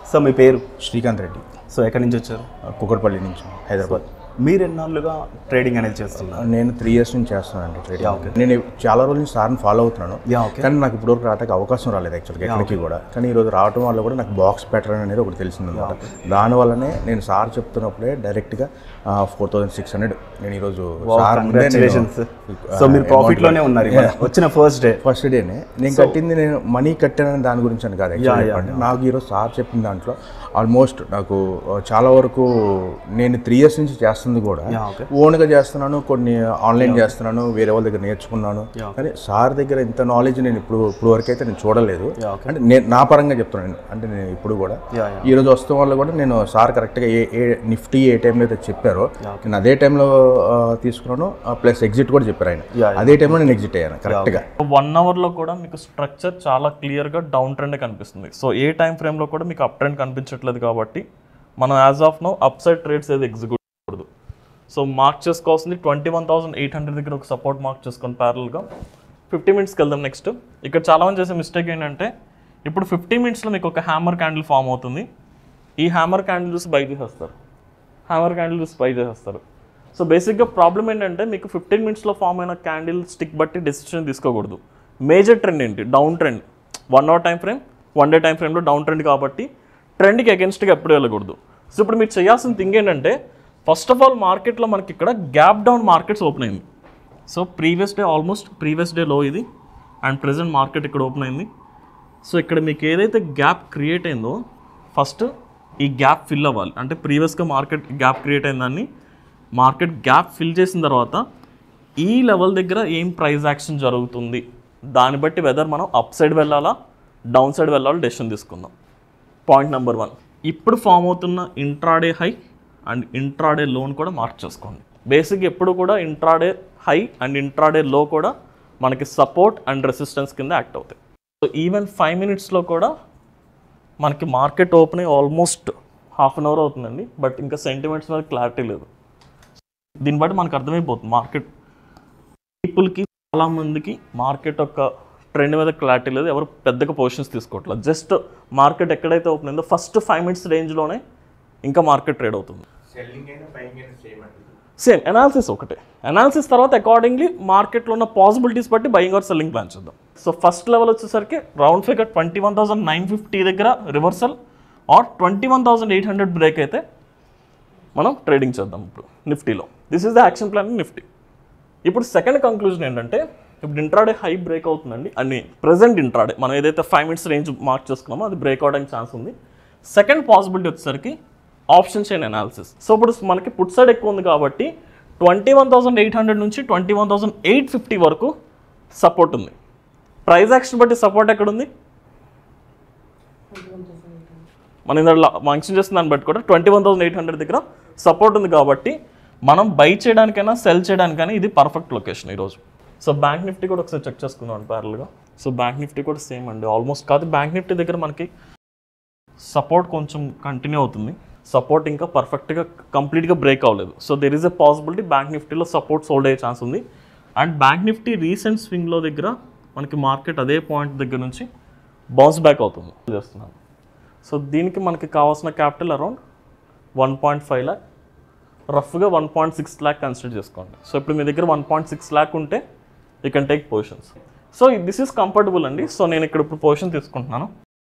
So మీ పేరు Srikanth Reddy so ఎక్కడి నుంచి వచ్చారు కుకట్పల్లి నుంచి హైదరాబాద్ మీరు ఎన్నాళ్ళుగా ట్రేడింగ్ అనేది చేస్తున్నారు నేను త్రీ ఇయర్స్ నుంచి చేస్తున్నానండి Yeah, okay. ట్రేడింగ్ నేను చాలా రోజుల నుంచి సార్ని ఫాలో అవుతున్నాను Yeah, okay. కానీ నాకు ఇప్పటివరకు రావడానికి అవకాశం రాలేదు యాక్చువల్గా ఎక్కడికి కూడా కానీ ఈరోజు రావడం వల్ల కూడా నాకు బాక్స్ ప్యాటర్న్ అనేది ఒకటి తెలిసింది అనమాట దానివల్లనే నేను సార్ చెప్తున్నప్పుడే డైరెక్ట్గా ఫోర్ థౌసండ్ సిక్స్ హండ్రెడ్ నేను ఈరోజు సార్ ముందే నేను, కంగ్రాచులేషన్స్ ఆ, సో మీరు amount ప్రాఫిట్ లోనే ఉన్నారు ఇవాళ. వచ్చిన ఫస్ట్ డే ఫస్ట్ డేనే నేను కట్టింది నేను మనీ కట్టానని దాని గురించి అని కాదు actually yeah, చెప్పండి. నాకు ఈరోజు సార్ చెప్పిన దాంట్లో ఆల్మోస్ట్ నాకు ఆ, చాలా వరకు నేను త్రీ ఇయర్స్ నుంచి చేస్తుంది కూడా Yeah, okay. ఓన్గా చేస్తున్నాను కొన్ని ఆన్లైన్ చేస్తున్నాను వేరే వాళ్ళ దగ్గర నేర్చుకున్నాను Yeah. కానీ సార్ దగ్గర ఇంత నాలెడ్జ్ నేను ఇప్పుడు ఇప్పుడు వరకు అయితే నేను చూడలేదు Yeah, okay. అంటే నేను నా పరంగా చెప్తున్నాను అంటే నేను ఇప్పుడు కూడా Yeah, yeah. ఈ రోజు వస్తున్న వల్ల కూడా నేను సార్ కరెక్ట్గా ఏ ఏ నిఫ్టీ ఏ టైంలో అయితే చెప్పారో Yeah, నేను అదే టైంలో తీసుకున్నాను ప్లస్ ఎగ్జిట్ కూడా చెప్పారు ఆయన Yeah, yeah. అదే టైంలో నేను ఎగ్జిట్ అయ్యాను కరెక్ట్గా వన్ అవర్లో కూడా మీకు స్ట్రక్చర్ చాలా క్లియర్గా డౌన్ ట్రెండ్ కనిపిస్తుంది సో ఏ టైం ఫ్రేమ్లో కూడా మీకు అప్ ట్రెండ్ కనిపించట్లేదు కాబట్టి మనం as of no up side trades ఏది ఎగ్జిక్యూట్ చేయకూడదు సో మార్క్ చేసుకోవాల్సింది twenty one thousand eight hundred దగ్గర ఒక సపోర్ట్ మార్క్ చేసుకొని ప్యారల్గా ఫిఫ్టీ మినిట్స్కి వెళ్దాం నెక్స్ట్ ఇక్కడ చాలామంది చేసే మిస్టేక్ ఏంటంటే ఇప్పుడు ఫిఫ్టీ మినిట్స్లో మీకు ఒక హ్యామర్ క్యాండిల్ ఫామ్ అవుతుంది ఈ హ్యామర్ క్యాండిల్ చూసి బై చేసేస్తారు హ్యామర్ క్యాండిల్ చూసి బై చేసేస్తారు సో బేసిక్గా ప్రాబ్లం ఏంటంటే మీకు ఫిఫ్టీన్ మినిట్స్లో ఫామ్ అయిన క్యాండిల్ స్టిక్ బట్టి డెసిషన్ తీసుకోకూడదు మేజర్ ట్రెండ్ ఏంటి down trend one hour time frame one day time ఫ్రేమ్లో డౌన్ ట్రెండ్ కాబట్టి ట్రెండ్కి అగెన్స్ట్గా ఎప్పుడు వెళ్ళకూడదు సో ఇప్పుడు మీరు చేయాల్సిన థింగ్ ఏంటంటే ఫస్ట్ ఆఫ్ ఆల్ మార్కెట్లో మనకి ఇక్కడ గ్యాప్ డౌన్ మార్కెట్స్ ఓపెన్ అయింది so previous day almost previous day లో ఇది అండ్ ప్రెసెంట్ మార్కెట్ ఇక్కడ ఓపెన్ అయింది సో ఇక్కడ మీకు ఏదైతే గ్యాప్ క్రియేట్ అయిందో ఫస్ట్ ఈ గ్యాప్ ఫిల్ అవ్వాలి అంటే ప్రీవియస్గా మార్కెట్ గ్యాప్ క్రియేట్ అయిందాన్ని మార్కెట్ గ్యాప్ ఫిల్ చేసిన తర్వాత ఈ లెవెల్ దగ్గర ఏం ప్రైస్ యాక్షన్ జరుగుతుంది దాన్ని బట్టి వెదర్ మనం అప్ సైడ్ వెళ్ళాలా డౌన్ సైడ్ వెళ్ళాలో డెసిషన్ తీసుకుందాం పాయింట్ నెంబర్ వన్ ఇప్పుడు ఫామ్ అవుతున్న intraday high and intraday low కూడా మార్క్ చేసుకోండి బేసిక్ ఎప్పుడు కూడా intraday high and intraday low కూడా మనకి సపోర్ట్ అండ్ రెసిస్టెన్స్ కింద యాక్ట్ అవుతాయి సో ఈవెన్ ఫైవ్ మినిట్స్లో కూడా మనకి మార్కెట్ ఓపెన్ అయ్యి ఆల్మోస్ట్ హాఫ్ అన్ అవర్ అవుతుందండి బట్ ఇంకా సెంటిమెంట్స్ మీద క్లారిటీ లేదు దీన్ని బట్టి మనకు అర్థమైపోతుంది మార్కెట్ పీపుల్కి చాలా మందికి మార్కెట్ యొక్క ట్రెండ్ మీద క్లారిటీ లేదు ఎవరు పెద్దగా పొజిషన్స్ తీసుకోవట్లేదు జస్ట్ మార్కెట్ ఎక్కడైతే ఓపెన్ అయిందో ఫస్ట్ ఫైవ్ మినిట్స్ రేంజ్లోనే ఇంకా మార్కెట్ ట్రేడ్ అవుతుంది సేమ్ అనాలిసిస్ ఒకటే అనాలిసిస్ తర్వాత అకార్డింగ్లీ మార్కెట్లో ఉన్న పాసిబిలిటీస్ బట్టి బయింగ్ ఆర్ సెల్లింగ్ ప్లాన్ చేద్దాం సో ఫస్ట్ లెవెల్ వచ్చేసరికి round figure twenty one thousand nine fifty దగ్గర reversal or twenty one thousand eight hundred break అయితే మనం ట్రేడింగ్ చేద్దాం ఇప్పుడు నిఫ్టీలో this is the action plan Nifty ఇప్పుడు సెకండ్ కంక్లూజన్ ఏంటంటే ఇప్పుడు ఇంట్రాడే హై బ్రేక్ అవుతుందండి అని ప్రెసెంట్ ఇంట్రాడే మనం ఏదైతే ఫైవ్ మినిట్స్ రేంజ్ మార్క్ చేసుకున్నామో అది బ్రేక్ అవడానికి ఛాన్స్ ఉంది సెకండ్ పాసిబిలిటీ వచ్చేసరికి ఆప్షన్ చైన్ అనాలిసిస్ సో ఇప్పుడు మనకి పుట్ సైడ్ ఎక్కువ ఉంది కాబట్టి twenty one thousand eight hundred నుంచి twenty one thousand eight fifty వరకు సపోర్ట్ ఉంది ప్రైస్ యాక్షన్ బట్టి సపోర్ట్ ఎక్కడ ఉంది మనం ఇందులో మంక్షన్ చేసిన దాన్ని బట్టి కూడా twenty one thousand eight hundred దగ్గర సపోర్ట్ ఉంది కాబట్టి మనం బై చేయడానికైనా సెల్ చేయడానికైనా ఇది పర్ఫెక్ట్ లొకేషన్ ఈరోజు సో బ్యాంక్ నిఫ్టీ కూడా ఒకసారి చెక్ చేసుకుందాం ప్యారల్గా సో బ్యాంక్ నిఫ్టీ కూడా సేమ్ అండి ఆల్మోస్ట్ కాదు బ్యాంక్ నిఫ్టీ దగ్గర మనకి సపోర్ట్ కొంచెం కంటిన్యూ అవుతుంది సపోర్ట్ ఇంకా పర్ఫెక్ట్గా కంప్లీట్గా బ్రేక్ అవ్వలేదు so there is a possibility bank నిఫ్టీలో సపోర్ట్ సోల్డ్ అయ్యే ఛాన్స్ ఉంది అండ్ బ్యాంక్ నిఫ్టీ రీసెంట్ స్వింగ్లో దగ్గర మనకి మార్కెట్ అదే పాయింట్ దగ్గర నుంచి బౌన్స్ బ్యాక్ అవుతుంది చేస్తున్నాను సో దీనికి మనకి కావాల్సిన capital around one point five lakh రఫ్గా one point six lakh consider చేసుకోండి సో ఇప్పుడు మీ దగ్గర వన్ పాయింట్ సిక్స్ ల్యాక్ ఉంటే you can take positions so this is comfortable అండి సో నేను ఇక్కడ ఇప్పుడు పొజిషన్ తీసుకుంటున్నాను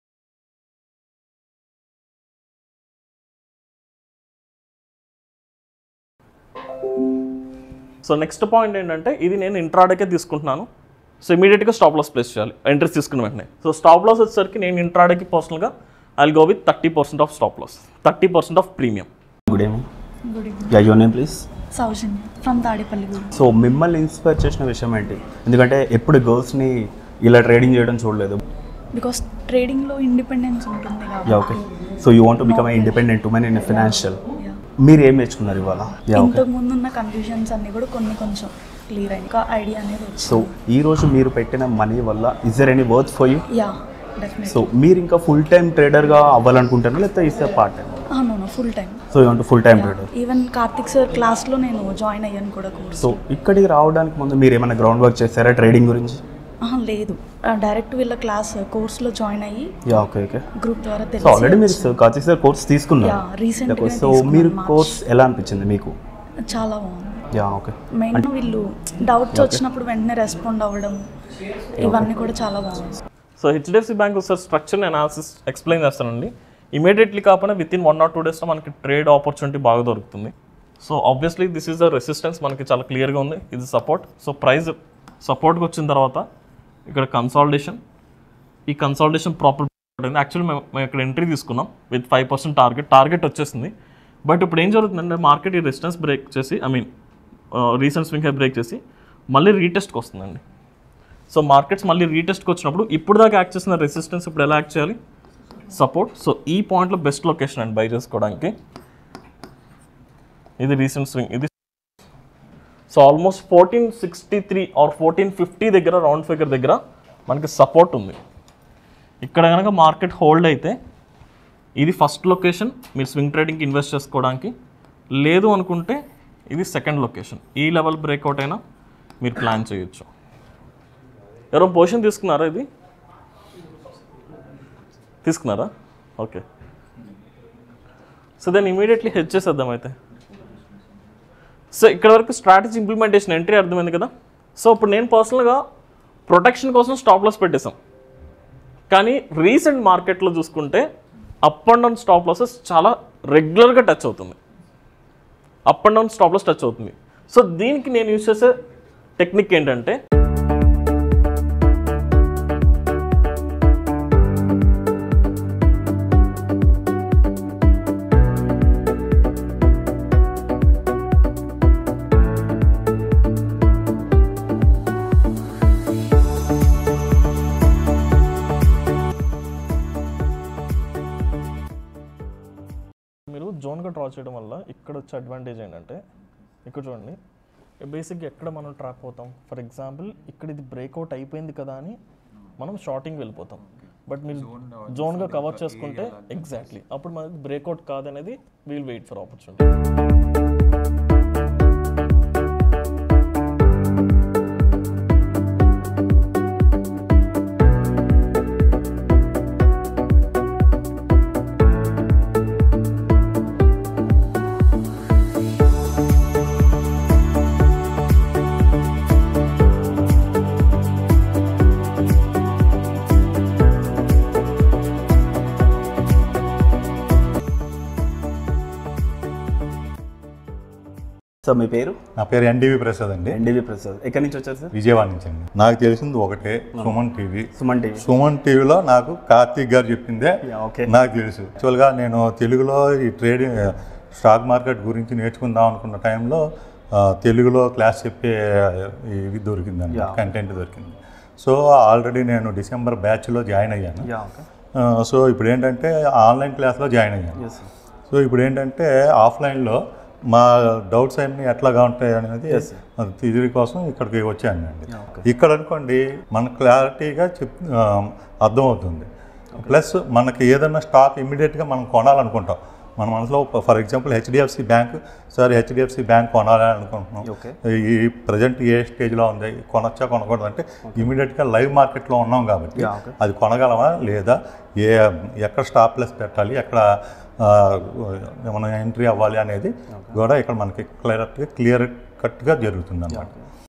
సో నెక్స్ట్ పాయింట్ ఏంటంటే ఇది నేను ఇంట్రాడేకే తీసుకుంటున్నాను సో ఇమీడియట్గా స్టాప్ లాస్ ప్లేస్ చేయాలి ఎంట్రీస్ తీసుకున్న వెంటనే సో స్టాప్ లాస్ వచ్చేసరికి నేను ఇంట్రాడేకి పర్సనల్గా I go with thirty percent of stop loss thirty percent of premium good evening good evening yeah your name please Soujanya from Tadepalligudem so మిమ్మల్ని ఇన్స్పైర్ చేసిన విషయం ఏంటి ఎందుకంటే ఎప్పుడు గర్ల్స్ని ఇలా ట్రేడింగ్ చేయడం చూడలేదు బికాస్ ట్రేడింగ్లో ఇండిపెండెన్స్ ఉంటుంది yeah okay so you want become a independent women in financial Yeah. మీరు ఏం నేర్చుకున్నారు ఇవాళ యా ఓకే ఇంతకు ముందు ఉన్న కన్ఫ్యూజన్స్ అన్ని కూడా కొన్ని కొంచెం క్లియర్ అయింది ఒక ఐడియా అనేది సో వచ్చింది ఈ రోజు మీరు పెట్టిన మనీ వల్ల is there any worth for you yeah definite so మీరు ఇంకా ఫుల్ టైం ట్రేడర్గా అవ్వాలనుకుంటారా లేకపోతే ఇస్తే part time no full time so you want full time trader even Karthik sir క్లాస్లో నేను జాయిన్ అయ్యాను కూడా కోర్స్ సో ఇక్కడికి రావడానికి ముందు మీరు ఏమైనా గ్రౌండ్ వర్క్ చేశారా ట్రేడింగ్ గురించి ఆహా, లేదు డైరెక్ట్ వీళ్ళ క్లాస్ కోర్స్లో జాయిన్ అయ్యి యా ఓకే ఓకే గ్రూప్ ద్వారా సో తెలిసి ఆల్రెడీ మీరు కార్తిక్ సార్ కోర్స్ తీసుకున్నారు Yeah, recent గానే సో తీసుకున్నాను, మీరు March. కోర్స్ ఎలా అనిపించింది మీకు చాలా బాగుంది యా ఓకే మెయిన్ వీళ్ళు డౌట్స్ వచ్చినప్పుడు వెంటనే రెస్పాండ్ అవ్వడం ఇవన్నీ కూడా చాలా బాగుంది సో హెచ్డిఎఫ్సి బ్యాంక్ ఒకసారి స్ట్రక్చర్ అనాలిసిస్ ఎక్స్ప్లెయిన్ చేస్తానండి ఇమీడియట్లీ కాకుండా within one or two డేస్లో మనకి ట్రేడ్ ఆపర్చునిటీ బాగా దొరుకుతుంది so obviously this is the resistance మనకి చాలా క్లియర్గా ఉంది ఇది సపోర్ట్ సో ప్రైస్ సపోర్ట్కి వచ్చిన తర్వాత ఇక్కడ కన్సాలిడేషన్ ఈ కన్సాలిడేషన్ ప్రాపర్ యాక్చువల్లీ మేము మేము ఇక్కడ ఎంట్రీ తీసుకున్నాం with five percent target target వచ్చేసింది బట్ ఇప్పుడు ఏం జరుగుతుందంటే మార్కెట్ ఈ రెసిస్టెన్స్ బ్రేక్ చేసి I mean recent swing high break చేసి మళ్ళీ రీటెస్ట్కి వస్తుందండి సో మార్కెట్స్ మళ్ళీ రీటెస్ట్కి వచ్చినప్పుడు ఇప్పుడు దాకా యాక్ట్ చేసిన రెసిస్టెన్స్ ఇప్పుడు ఎలా యాక్ట్ చేయాలి సపోర్ట్ సో ఈ పాయింట్లో బెస్ట్ లొకేషన్ అండి బై చేసుకోవడానికి ఇది రీసెంట్ స్వింగ్ ఇది so almost fourteen sixty three or fourteen fifty దగ్గర రౌండ్ ఫిగర్ దగ్గర మనకి సపోర్ట్ ఉంది ఇక్కడ కనుక మార్కెట్ హోల్డ్ అయితే ఇది ఫస్ట్ లొకేషన్ మీరు స్వింగ్ ట్రేడింగ్కి ఇన్వెస్ట్ చేసుకోవడానికి లేదు అనుకుంటే ఇది సెకండ్ లొకేషన్ ఈ లెవెల్ బ్రేక్అవుట్ అయినా మీరు ప్లాన్ చేయొచ్చు ఎవరో పొజిషన్ తీసుకున్నారా ఇది తీసుకున్నారా ఓకే సో దాన్ని ఇమీడియట్లీ హెచ్ చేసేద్దాం అయితే సో ఇక్కడ వరకు స్ట్రాటజీ ఇంప్లిమెంటేషన్ ఎంట్రీ అర్థమైంది కదా సో ఇప్పుడు నేను పర్సనల్గా ప్రొటెక్షన్ కోసం స్టాప్ లాస్ పెట్టేశాం కానీ రీసెంట్ మార్కెట్లో చూసుకుంటే up and down stop losses చాలా రెగ్యులర్గా టచ్ అవుతుంది up and down stop loss touch అవుతుంది సో దీనికి నేను యూజ్ చేసే టెక్నిక్ ఏంటంటే మీరు జోన్గా డ్రా చేయడం వల్ల ఇక్కడ వచ్చే అడ్వాంటేజ్ ఏంటంటే ఇక్కడ చూడండి బేసిక్గా ఎక్కడ మనం ట్రాప్ అవుతాం ఫర్ ఎగ్జాంపుల్ ఇక్కడ ఇది బ్రేక్అవుట్ అయిపోయింది కదా అని మనం షార్టింగ్ వెళ్ళిపోతాం బట్ మీరు జోన్గా కవర్ చేసుకుంటే ఎగ్జాక్ట్లీ అప్పుడు మనకి బ్రేక్అవుట్ కాదనేది we'll wait for opportunity so మీ పేరు నా పేరు ఎన్డీవి ప్రసాద్ అండి ఎన్డీవీ ప్రసాద్ ఎక్కడి నుంచి వచ్చారు సార్ విజయవాడ నుంచి అండి నాకు తెలిసింది ఒకటే సుమన్ టీవీ సుమన్ టీవీ సుమన్ టీవీలో నాకు కార్తీక్ గారు చెప్పిందే యా, ఓకే. నాకు తెలుసు యాక్చువల్గా నేను తెలుగులో ఈ ట్రేడింగ్ స్టాక్ మార్కెట్ గురించి నేర్చుకుందాం అనుకున్న టైంలో ఆ, తెలుగులో క్లాస్ చెప్పే ఇది దొరికిందండి యా. కంటెంట్ దొరికింది సో ఆల్రెడీ నేను డిసెంబర్ బ్యాచ్లో జాయిన్ అయ్యాను యా ఓకే ఆ, సో ఇప్పుడు ఏంటంటే ఆన్లైన్ క్లాస్లో జాయిన్ అయ్యాను ఎస్ సార్ సో ఇప్పుడు ఏంటంటే ఆఫ్లైన్లో మా డౌట్స్ అన్ని ఎట్లాగా ఉంటాయి అనేది థియరీ కోసం ఇక్కడికి వచ్చాను అండి ఇక్కడ అనుకోండి మన క్లారిటీగా చెప్ ఆ, అర్థమవుతుంది ప్లస్ మనకి ఏదైనా స్టాక్ ఇమ్మీడియట్గా మనం కొనాలనుకుంటాం మన మనసులో for example HDFC bank sir HDFC bank కొనాలని అనుకుంటున్నాం Okay. ఈ ప్రజెంట్ ఏ స్టేజ్లో ఉంది కొనొచ్చా కొనకూడదు అంటే ఇమీడియట్గా లైవ్ మార్కెట్లో ఉన్నాం కాబట్టి Yeah, okay. అది కొనగలమా లేదా ఏ ఎక్కడ స్టాప్ లెస్ పెట్టాలి ఎక్కడ ఆ, మనం ఎంట్రీ అవ్వాలి అనేది కూడా ఇక్కడ మనకి క్లియర్ క్లియర్ కట్గా జరుగుతుంది అన్నమాట